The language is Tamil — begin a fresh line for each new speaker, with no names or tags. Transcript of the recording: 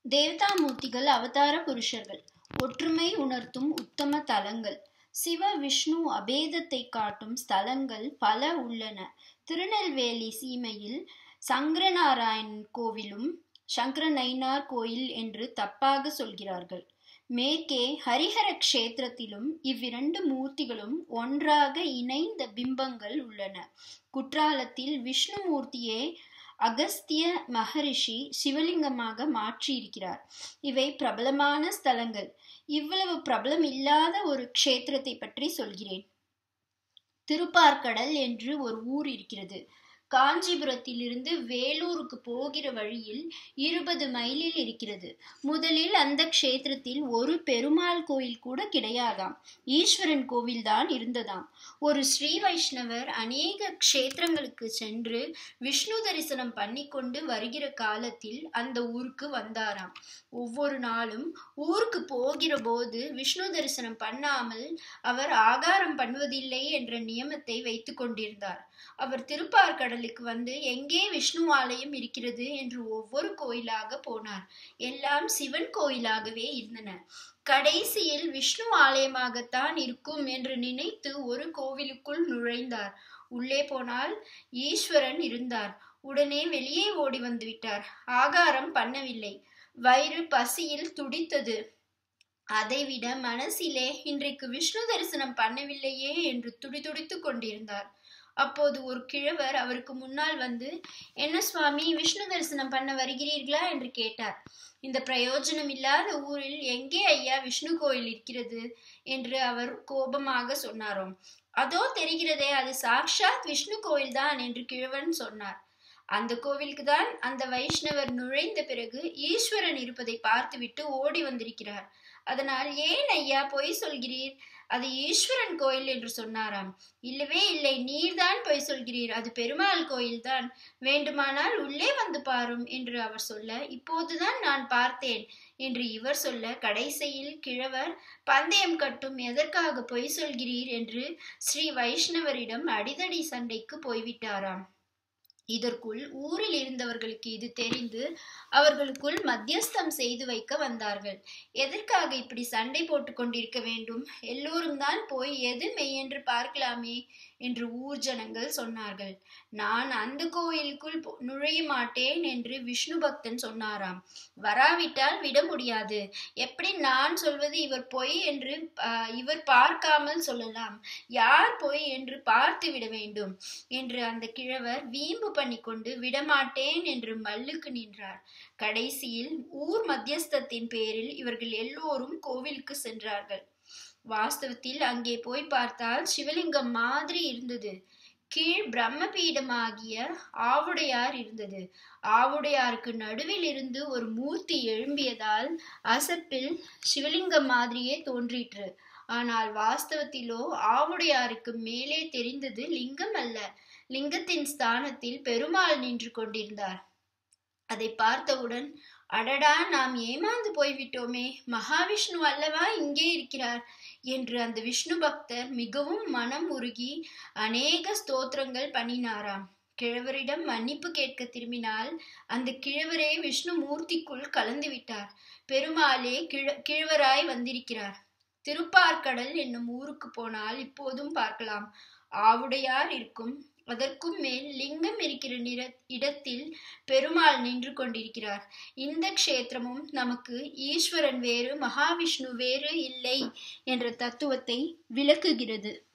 தேவதாமூர்த்திகள் அவதார புருஷர்கள் ஒற்றுமை உணர்த்தும் உத்தம தலங்கள் சிவ விஷ்ணு அபேதத்தை காட்டும் ஸ்தலங்கள் பல உள்ளன திருநெல்வேலி சீமையில் சங்கரநாராயணன் கோவிலும் சங்கர நயினார் கோயில் என்று தப்பாக சொல்கிறார்கள் மேற்கே ஹரிஹர கஷேத்திரத்திலும் இவ்விரண்டு மூர்த்திகளும் ஒன்றாக இணைந்த பிம்பங்கள் உள்ளன குற்றாலத்தில் விஷ்ணுமூர்த்தியே அகஸ்திய மகரிஷி சிவலிங்கமாக மாற்றியிருக்கிறார் இவை பிரபலமான ஸ்தலங்கள் இவ்வளவு பிரபலம் இல்லாத ஒரு க்ஷேத்திரத்தை பற்றி சொல்கிறேன் திருப்பார்கடல் என்று ஒரு ஊர் இருக்கிறது காஞ்சிபுரத்திலிருந்து வேலூருக்கு போகிற வழியில் இருபது மைலில் இருக்கிறது முதலில் அந்த க்ஷேத்திரத்தில் ஒரு பெருமாள் கோயில் கூட கிடையாதாம் ஈஸ்வரன் கோவில் தான் இருந்ததாம் ஒரு ஸ்ரீ வைஷ்ணவர் அநேக க்ஷேத்திரங்களுக்கு சென்று விஷ்ணு தரிசனம் பண்ணிக்கொண்டு வருகிற காலத்தில் அந்த ஊருக்கு வந்தாராம் ஒவ்வொரு நாளும் ஊருக்கு போகிற போது விஷ்ணு தரிசனம் பண்ணாமல் அவர் ஆகாரம் பண்ணுவதில்லை என்ற நியமத்தை வைத்து கொண்டிருந்தார் அவர் திருப்பார்கடலுக்கு வந்து எங்கே விஷ்ணு ஆலயம் இருக்கிறது என்று ஒவ்வொரு கோயிலாக போனார் எல்லாம் சிவன் கோயிலாகவே இருந்தன கடைசியில் விஷ்ணு ஆலயமாகத்தான் இருக்கும் என்று நினைத்து ஒரு கோவிலுக்குள் நுழைந்தார் உள்ளே போனால் ஈஸ்வரன் இருந்தார் உடனே வெளியே ஓடி வந்து விட்டார் ஆகாரம் பண்ணவில்லை வயிறு பசியில் துடித்தது அதைவிட மனசிலே இன்றைக்கு விஷ்ணு தரிசனம் பண்ணவில்லையே என்று துடிதுடித்து கொண்டிருந்தார் அப்போது ஒரு கிழவர் அவருக்கு முன்னால் வந்து என்ன சுவாமி விஷ்ணு தரிசனம் பண்ண வருகிறீர்களா என்று கேட்டார் இந்த பிரயோஜனம் இல்லாத ஊரில் எங்கே ஐயா விஷ்ணு கோயில் இருக்கிறது என்று அவர் கோபமாக சொன்னாராம் அதோ தெரிகிறதே அது சாக்ஷாத் விஷ்ணு கோயில் தான் என்று கிழவன் சொன்னார் அந்த கோவிலுக்கு தான் அந்த வைஷ்ணவர் நுழைந்த பிறகு ஈஸ்வரன் இருப்பதை பார்த்துவிட்டு ஓடி வந்திருக்கிறார் அதனால் ஏன் ஐயா பொய் சொல்கிறீர் அது ஈஸ்வரன் கோயில் என்று சொன்னாராம் இல்லவே இல்லை நீர்தான் பொய் சொல்கிறீர் அது பெருமாள் கோயில் தான் வேண்டுமானால் உள்ளே வந்து பாரும் என்று அவர் சொல்ல இப்போதுதான் நான் பார்த்தேன் என்று இவர் சொல்ல கடைசியில் கிழவர் பந்தயம் கட்டும் எதற்காக பொய் சொல்கிறீர் என்று ஸ்ரீ வைஷ்ணவரிடம் அடிதடி சண்டைக்கு போய்விட்டாராம் இதற்குள் ஊரில் இருந்தவர்களுக்கு இது தெரிந்து அவர்களுக்குள் மத்தியஸ்தம் செய்து வைக்க வந்தார்கள் எதற்காக இப்படி சண்டை போட்டு கொண்டிருக்க வேண்டும் எல்லோரும் தான் போய் எது மெய் என்று பார்க்கலாமே என்று ஊர் ஜனங்கள் சொன்னார்கள் நான் அந்த கோயிலுக்குள் நுழைய மாட்டேன் என்று விஷ்ணு பக்தன் சொன்னாராம் வராவிட்டால் விட முடியாது எப்படி நான் சொல்வது இவர் பொய் என்று இவர் பார்க்காமல் சொல்லலாம் யார் பொய் என்று பார்த்து விட வேண்டும் என்று அந்த கிழவர் வீம்பு பண்ணிக்கொண்டு விடமாட்டேன் என்று மல்லுக்கு நின்றார் கடைசியில் ஊர் மத்தியஸ்தத்தின் பேரில் இவர்கள் எல்லோரும் கோவிலுக்கு சென்றார்கள் வாஸ்தவத்தில் அங்கே போய் பார்த்தால் சிவலிங்கம் மாதிரி இருந்தது கீழ் பிரம்மபீடமாகிய ஆவுடையார் இருந்தது ஆவுடையாருக்கு நடுவில் இருந்து ஒரு மூர்த்தி எழும்பியதால் அசப்பில் சிவலிங்கம் மாதிரியே தோன்றிற்று ஆனால் வாஸ்தவத்திலோ ஆவுடையாருக்கு மேலே தெரிந்தது லிங்கம் அல்ல லிங்கத்தின் ஸ்தானத்தில் பெருமாள் நின்று கொண்டிருந்தார் அதை பார்த்தவுடன் அடடா நாம் ஏமாந்து போய்விட்டோமே மகாவிஷ்ணு அல்லவா இங்கே இருக்கிறார் என்று அந்த விஷ்ணு பக்தர் மிகவும் மனம் உருகி அநேக ஸ்தோத்திரங்கள் பண்ணினாராம் கிழவரிடம் மன்னிப்பு கேட்க திரும்பினால் அந்த கிழவரே விஷ்ணு மூர்த்திக்குள் கலந்து விட்டார் பெருமாளே கிழ கிழவராய் வந்திருக்கிறார் திருப்பார்கடல் என்னும் ஊருக்கு போனால் இப்போதும் பார்க்கலாம் ஆவுடையார் இருக்கும் அதற்கும் மேல் லிங்கம் இருக்கிற நிற இடத்தில் பெருமாள் நின்று கொண்டிருக்கிறார் இந்த க்ஷேத்திரமும் நமக்கு ஈஸ்வரன் வேறு மகாவிஷ்ணு வேறு இல்லை என்ற தத்துவத்தை விளக்குகிறது